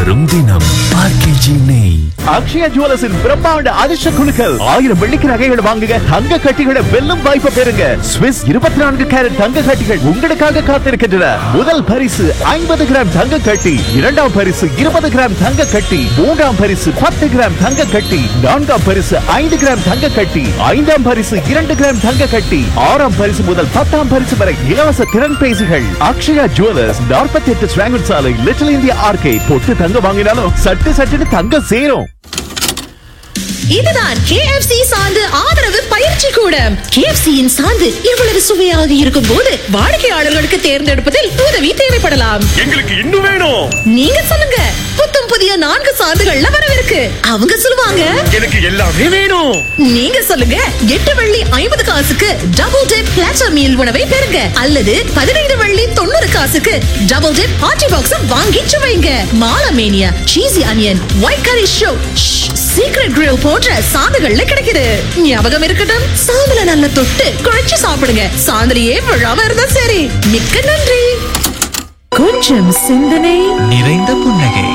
வரும் தினம் ஆர்கேஜி நெய் அக்ஷயா ஜுவல்லர்ஸின் பிரம்மாண்ட அதிர்ஷ்ட குழுக்கள் ஆயிரம் வெள்ளிக்கு நகைகள் வாங்குங்க தங்க கட்டிகளை வெல்லும் வாய்ப்பை பெறுங்க ஸ்விஸ் இருபத்தி நான்கு கேரட் தங்க கட்டிகள் உங்களுக்காக காத்திருக்கின்றன முதல் பரிசு ஐம்பது கிராம் தங்க கட்டி இரண்டாம் பரிசு இருபது கிராம் தங்க கட்டி மூன்றாம் பரிசு பத்து கிராம் தங்க கட்டி நான்காம் பரிசு ஐந்து கிராம் தங்க கட்டி ஐந்தாம் பரிசு இரண்டு கிராம் தங்க கட்டி ஆறாம் பரிசு முதல் பத்தாம் பரிசு வரை இலவச திறன் பேசிகள் அக்ஷயா ஜுவல்லர்ஸ் நாற்பத்தி எட்டு ஸ்வாங்கட் சாலை லிட்டில் இந்தியா ஆர்கே பொட்டு தங்க வாங்கினாலும் சட்டு சட்டுன்னு தங்கம் சேரும் இதுதான் KFC சாந்து ஆதரவு பயிற்சி கூடம் KFC யின் சாந்து இவ்வளவு சுவையாக இருக்கும் போது வாடிக்கையாளர்களுக்கு தேர்ந்தெடுப்பதில் உதவி தேவைப்படலாம் எங்களுக்கு இன்னும் வேணும் நீங்க சொல்லுங்க புத்தம் புதிய நான்கு சாந்துகள்ல வரவிருக்கு அவங்க சொல்லுவாங்க எனக்கு எல்லாமே வேணும் நீங்க சொல்லுங்க எட்டு வெள்ளி ஐம்பது காசுக்கு டபுள் டெட் பிளாட்டர் மீல் உணவை பெறுங்க அல்லது பதினைந்து வெள்ளி தொண்ணூறு காசுக்கு டபுள் டெட் ஹாட்டி பாக்ஸ் வாங்கி சுவைங்க மாலமேனியா சீசி அனியன் ஒயிட் கரி ஷோ சீக்ரெட் கிரில் போன்ற சாந்துகள்ல கிடைக்குது ஞாபகம் இருக்கட்டும் சாந்துல நல்ல தொட்டு குழைச்சு சாப்பிடுங்க சாந்துலயே விழாம இருந்தா சரி மிக்க நன்றி கொஞ்சம் சிந்தனை நிறைந்த புன்னகை